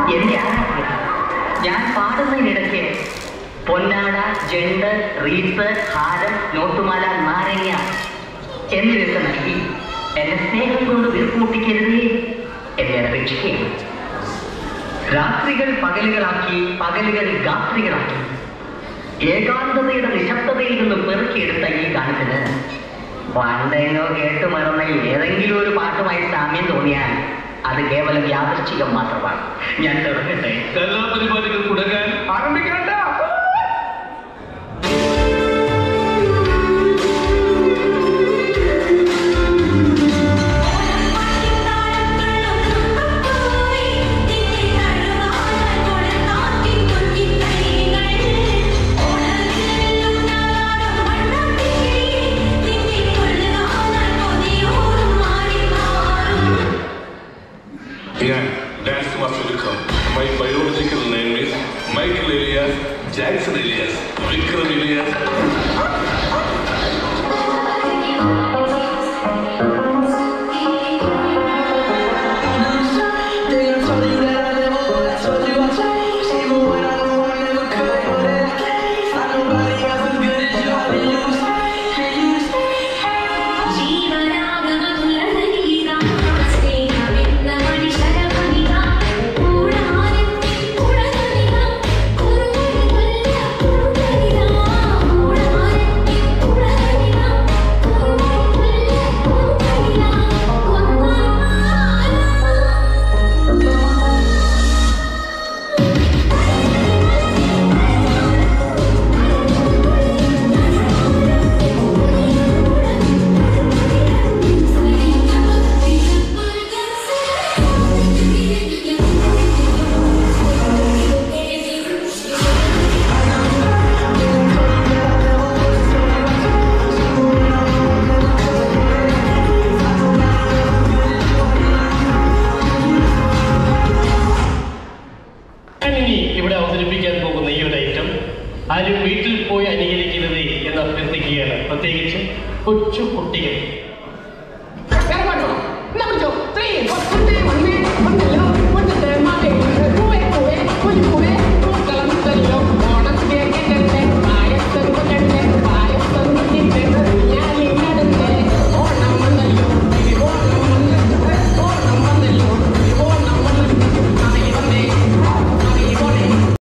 എന്റെ ആരാധന ഞാൻ പാടുന്നതിനിടയ്ക്ക് പൊന്നാട ജണ്ട് റീത്ത് ഹാരം നോട്ടുമാല നാരങ്ങ എന്നിവയൊക്കെ നൽകി എന്നെ സ്നേഹം കൊണ്ട് വീർപ്പുമുട്ടിക്കരുതേ എന്നെ അപേക്ഷിക്കുകയാണ് രാത്രികൾ പകലുകളാക്കി പകലുകൾ രാത്രികളാക്കി ഏകാന്തതയുടെ നിശബ്ദതയിൽ നിന്ന് പെറുക്കിയെടുത്ത ഈ ഗാനത്തിന് പണ്ടെങ്ങോ കേട്ട് മറന്ന ഏതെങ്കിലും ഒരു പാട്ടുമായി സാമ്യം തോന്നിയാൽ അത് കേവലം യാദൃശ്ചികം മാത്രമാണ് ഞാൻ തുടങ്ങട്ടെ കലാപരിപാടികൾ തുടങ്ങാൻ ആരംഭിക്കണ്ട ഞാൻ dance master Vikram my biological name is Michael alias Jackson alias Vikram alias ഞാനിനി ഇവിടെ അവതരിപ്പിക്കാൻ പോകുന്ന ഈ ഒരു ഐറ്റം ആരും വീട്ടിൽ പോയി അനുകരിക്കരുത് എന്ന് അഭ്യർത്ഥിക്കുകയാണ് പ്രത്യേകിച്ച് കൊച്ചു കുട്ടികൾ